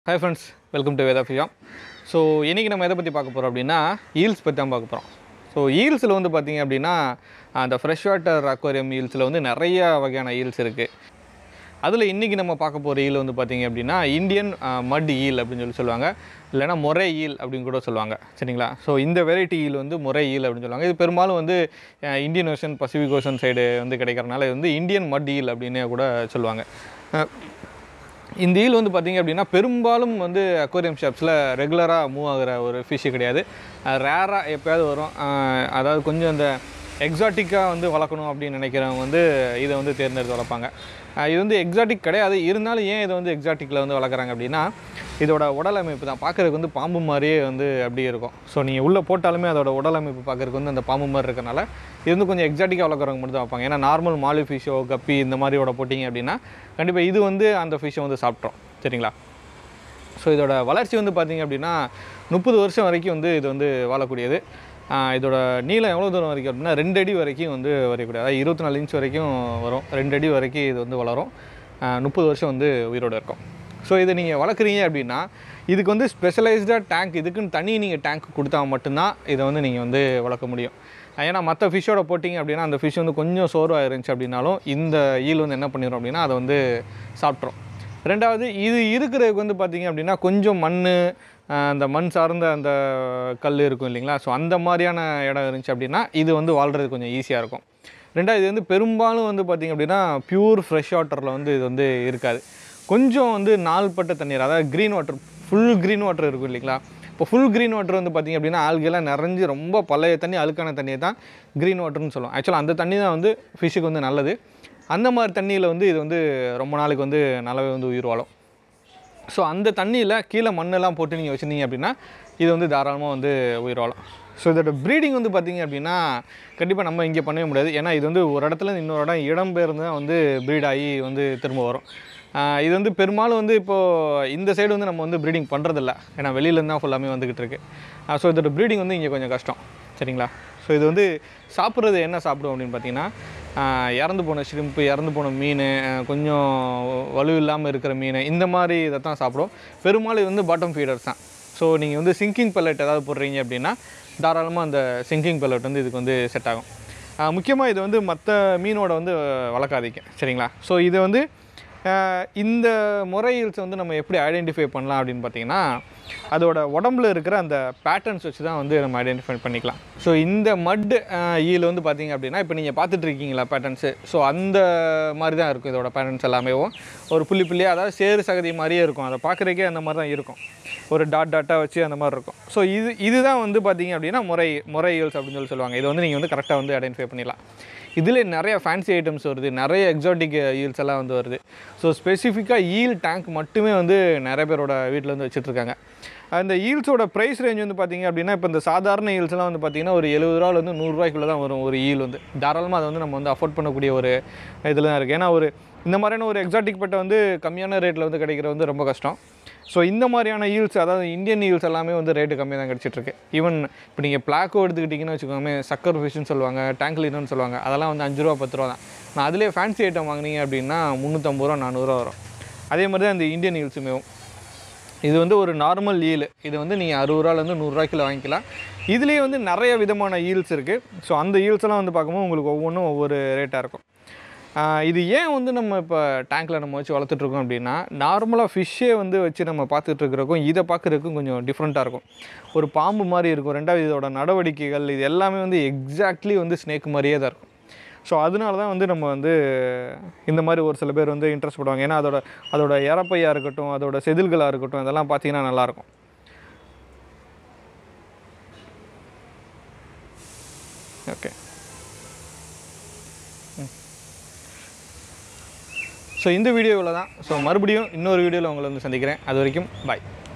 hi friends welcome to Veda ஃபியா so இன்றைக்கி நம்ம எதை பற்றி பார்க்க போகிறோம் அப்படின்னா ஈல்ஸ் பற்றி தான் பார்க்க போகிறோம் ஸோ ஈல்ஸில் வந்து பார்த்திங்க அப்படின்னா அந்த ஃப்ரெஷ் வாட்டர் அக்வாரியம் ஈல்ஸில் வந்து நிறைய வகையான ஈல்ஸ் இருக்குது அதில் இன்றைக்கி நம்ம பார்க்க போகிற ஈல் வந்து பார்த்திங்க அப்படின்னா இந்தியன் மட் ஈல் அப்படின்னு சொல்லி சொல்லுவாங்க இல்லைன்னா முறை ஈல் அப்படின்னு கூட சொல்லுவாங்க சரிங்களா ஸோ இந்த வெரைட்டி ஈல் வந்து முறை ஈல் அப்படின்னு சொல்லுவாங்க இது பெரும்பாலும் வந்து அஹ், Indian Ocean Pacific Ocean side வந்து கிடைக்கிறனால இது வந்து இந்தியன் மட் ஈல் அப்படின்னு கூட சொல்லுவாங்க அஹ், இந்த ஈல் வந்து பார்த்திங்க அப்படின்னா பெரும்பாலும் வந்து அக்வேரியம் ஷாப்ஸில் ரெகுலராக மூவ் ஆகிற ஒரு ஃபிஷ்ஷு கிடையாது ரேராக எப்போயாவது வரும் அஹ் அதாவது கொஞ்சம் இந்த எக்ஸாட்டிக்காக வந்து வளர்க்கணும் அப்படின்னு நினைக்கிறவங்க வந்து இதை வந்து தேர்ந்தெடுத்து வளர்ப்பாங்க அஹ் இது வந்து எக்ஸாட்டிக் கிடையாது இருந்தாலும் ஏன் இதை வந்து எக்ஸாட்டிக்கில் வந்து வளர்க்குறாங்க அப்படின்னா இதோட உடல் அமைப்பு தான் பார்க்குறதுக்கு வந்து பாம்பு மாதிரியே வந்து அப்படியே இருக்கும் ஸோ நீங்கள் உள்ளே போட்டாலுமே அதோட உடல் அமைப்பு பார்க்குறதுக்கு வந்து அந்த பாம்பு மாதிரி இருக்கறனால இது வந்து கொஞ்சம் எக்ஸாட்டிக்காக வளர்க்குறவங்க மட்டும் தான் வைப்பாங்க ஏன்னா நார்மல் மாலி ஃபிஷ்ஷோ கப்பி இந்த மாதிரியோட போட்டிங்க அப்படின்னா கண்டிப்பாக இது வந்து அந்த ஃபிஷ்ஷை வந்து சாப்பிட்றோம் சரிங்களா ஸோ இதோட வளர்ச்சி வந்து பார்த்திங்க அப்படின்னா முப்பது வருஷம் வரைக்கும் வந்து இது வந்து வாழக்கூடியது ஆஹ் இதோட நீளம் எவ்வளோ தூரம் வரைக்கும் அப்படின்னா ரெண்டு அடி வரைக்கும் வந்து வரையக்கூடியது அதாவது இருபத்தி நாலு இன்ச் வரைக்கும் வரும் ரெண்டு அடி வரைக்கும் இது வந்து வளரும் முப்பது வருஷம் வந்து உயிரோடு இருக்கும் ஸோ இதை நீங்கள் வளர்க்குறீங்க அப்படின்னா இதுக்கு வந்து ஸ்பெஷலைஸ்டாக டேங்க் இதுக்குன்னு தனி நீங்கள் டேங்க் கொடுத்தா மட்டும்தான் இதை வந்து நீங்கள் வந்து வளர்க்க முடியும் ஏன்னா மற்ற ஃபிஷ்ஷோட போட்டிங்க அப்படின்னா அந்த ஃபிஷ் வந்து கொஞ்சம் சோர்வாக இருந்துச்சு அப்படின்னாலும் இந்த ஈல் வந்து என்ன பண்ணிடும் அப்படின்னா அதை வந்து சாப்பிட்ரும் ரெண்டாவது இது இருக்கிறதுக்கு வந்து பார்த்திங்க அப்படின்னா கொஞ்சம் மண் அந்த மண் சார்ந்த அந்த கல் இருக்கும் இல்லைங்களா ஸோ அந்த மாதிரியான இடம் இருந்துச்சு அப்படின்னா இது வந்து வாழ்கிறது கொஞ்சம் ஈஸியாக இருக்கும் ரெண்டாவது இது வந்து பெரும்பாலும் வந்து பார்த்திங்க அப்படின்னா பியூர் ஃப்ரெஷ் வாட்டரில் வந்து இது வந்து இருக்காது கொஞ்சம் வந்து நாள்பட்ட தண்ணீர் அதாவது green water full green water இருக்கும் இல்லைங்களா இப்போ ஃபுல் க்ரீன் வாட்டர் வந்து பார்த்திங்க அப்படின்னா ஆல்கெல்லாம் நிறைஞ்சு ரொம்ப பழைய தண்ணி அழுக்கான தண்ணியை தான் க்ரீன் வாட்டர்னு சொல்லுவோம் ஆக்சுவலாக அந்த தண்ணி தான் வந்து ஃபிஷ்ஷுக்கு வந்து நல்லது அந்த மாதிரி தண்ணியில் வந்து இது வந்து ரொம்ப நாளைக்கு வந்து நல்லாவே வந்து உயிர் வாழும் ஸோ அந்த தண்ணியில் கீழே மண்ணெல்லாம் போட்டு நீங்கள் வச்சுருந்தீங்க அப்படின்னா இது வந்து தாராளமாக வந்து உயிர் வாழும் ஸோ இதோட ப்ரீடிங் வந்து பார்த்திங்க அப்படின்னா கண்டிப்பாக நம்ம இங்கே பண்ணவே முடியாது ஏன்னா இது வந்து ஒரு இடத்துல இருந்து இன்னொரு இடம் இடம்பெயர்ந்து தான் வந்து ப்ரீட் ஆகி வந்து திரும்ப வரும் ஆஹ் இது வந்து பெரும்பாலும் வந்து இப்போது இந்த சைடு வந்து நம்ம வந்து ப்ரீடிங் பண்ணுறதில்ல ஏன்னா வெளியிலேருந்து தான் ஃபுல்லாமே வந்துக்கிட்டு இருக்கு ஸோ இதோட ப்ரீடிங் வந்து இங்கே கொஞ்சம் கஷ்டம் சரிங்களா ஸோ இது வந்து சாப்பிட்றது என்ன சாப்பிடும் அப்படின்னு பார்த்தீங்கன்னா ஆஹ் இறந்து போன ஷ்ரிம்ப்பு இறந்து போன மீன் ஆஹ் கொஞ்சம் வலு இல்லாமல் இருக்கிற மீன் இந்த மாதிரி இதை தான் சாப்பிடும் பெரும்பாலும் இது வந்து பாட்டம் ஃபீடர்ஸ் தான் ஸோ நீங்கள் வந்து சிங்கிங் பெல்லட் ஏதாவது போடுறீங்க அப்படின்னா தாராளமாக அந்த சிங்கிங் பெல்லட் வந்து இதுக்கு வந்து செட் ஆகும் முக்கியமாக இது வந்து மற்ற மீனோட வந்து வளர்க்காதீங்க சரிங்களா ஸோ இது வந்து ஆஹ் இந்த முறையில்ஸ் வந்து நம்ம எப்படி ஐடென்டிஃபை பண்ணலாம் அப்படின்னு பார்த்தீங்கன்னா அதோட உடம்புல இருக்கிற அந்த பேட்டர்ன்ஸ் வச்சு தான் வந்து நம்ம ஐடென்டிஃபை பண்ணிக்கலாம் ஸோ இந்த மட் ஈல் வந்து பார்த்தீங்க அப்படின்னா இப்போ நீங்கள் பார்த்துட்டு இருக்கீங்களா பேட்டர்ன்ஸு ஸோ அந்த மாதிரி தான் இருக்கும் இதோட பேட்டர்ன்ஸ் எல்லாமே ஒரு புள்ளி புள்ளியாக அதாவது சேறு சகதி மாதிரியே இருக்கும் அதை பார்க்குறக்கே அந்த மாதிரி தான் இருக்கும் ஒரு டாட் டாட்டாக வச்சு அந்த மாதிரி இருக்கும் ஸோ இது இதுதான் வந்து பார்த்தீங்க அப்படின்னா முறை முறை ஈல்ஸ் அப்படின்னு சொல்லி சொல்லுவாங்க இது வந்து நீங்கள் வந்து கரெக்டாக வந்து ஐடென்டிஃபை பண்ணிடலாம் இதில் நிறைய ஃபேன்சி ஐட்டம்ஸ் வருது நிறைய எக்ஸாட்டிக் ஈல்ஸ் எல்லாம் வந்து வருது ஸோ ஸ்பெசிஃபிக்காக ஈல் டேங்க் மட்டுமே வந்து நிறைய பேரோட வீட்டில் வந்து வச்சுட்ருக்காங்க அந்த ஈல்ஸோட ப்ரைஸ் ரேஞ்ச் வந்து பார்த்தீங்க அப்படின்னா இப்போ இந்த சாதாரண ஈல்ஸ்லாம் வந்து பார்த்தீங்கன்னா ஒரு எழுபது ரூபாலேருந்து நூறுரூவாய்க்குள்ளே தான் வரும் ஒரு ஈல் வந்து தாராளமாக அதை வந்து நம்ம வந்து அஃபோர்ட் பண்ணக்கூடிய ஒரு இதில் தான் இருக்குது ஏன்னா ஒரு இந்த மாதிரியான ஒரு எக்ஸாட்டிக் பட்டை வந்து கம்மியான ரேட்டில் வந்து கிடைக்கிறது வந்து ரொம்ப கஷ்டம் ஸோ இந்த மாதிரியான ஈல்ஸ் அதாவது இந்தியன் ஈல்ஸ் எல்லாமே வந்து ரேட்டு கம்மியாக தான் கிடச்சிட்ருக்கு ஈவன் இப்போ நீங்கள் பிளாக்கோ எடுத்துக்கிட்டிங்கன்னு வச்சுக்கோங்க சக்கர் ஃபிஷ்னு சொல்லுவாங்க டேங்க்லின்னு சொல்லுவாங்க அதெல்லாம் வந்து அஞ்சு ரூபா பத்து ரூபா தான் நான் அதிலே ஃபேன்சி ஐட்டம் வாங்கினீங்க அப்படின்னா முந்நூற்றம்பது ரூபா நானூறுரூவா வரும் அதே மாதிரி தான் இந்த இந்தியன் ஈல்ஸுமே இது வந்து ஒரு நார்மல் ஈல் இது வந்து நீங்கள் அறுபது ரூபாலேருந்து நூறுரூவாய்க்குள்ள வாங்கிக்கலாம் இதுலேயே வந்து நிறைய விதமான ஈல்ஸ் இருக்குது ஸோ அந்த ஈல்ஸ் எல்லாம் வந்து பார்க்கும்போது உங்களுக்கு ஒவ்வொன்றும் ஒவ்வொரு ரேட்டாக இருக்கும் ஆஹ் இது ஏன் வந்து நம்ம இப்போ டேங்க்கில் நம்ம வச்சு வளர்த்துட்ருக்கோம் அப்படின்னா நார்மலாக ஃபிஷ்ஷே வந்து வச்சு நம்ம பார்த்துட்டு இருக்கிறக்கும் இதை பார்க்குறதுக்கும் கொஞ்சம் டிஃப்ரெண்ட்டாக இருக்கும் ஒரு பாம்பு மாதிரி இருக்கும் ரெண்டாவது இதோட நடவடிக்கைகள் இது எல்லாமே வந்து எக்ஸாக்ட்லி வந்து ஸ்னேக் மாதிரியே தான் இருக்கும் ஸோ அதனால தான் வந்து நம்ம வந்து இந்த மாதிரி ஒரு சில பேர் வந்து இன்ட்ரெஸ்ட் படுவாங்க ஏன்னா அதோட அதோட இறப்பையாக இருக்கட்டும் அதோட செதில்களாக இருக்கட்டும் இதெல்லாம் பார்த்தீங்கன்னா நல்லாயிருக்கும் ஓகே ஸோ இந்த வீடியோவில் தான் ஸோ மறுபடியும் இன்னொரு வீடியோவில் உங்களை வந்து சந்திக்கிறேன் அது வரைக்கும் பாய்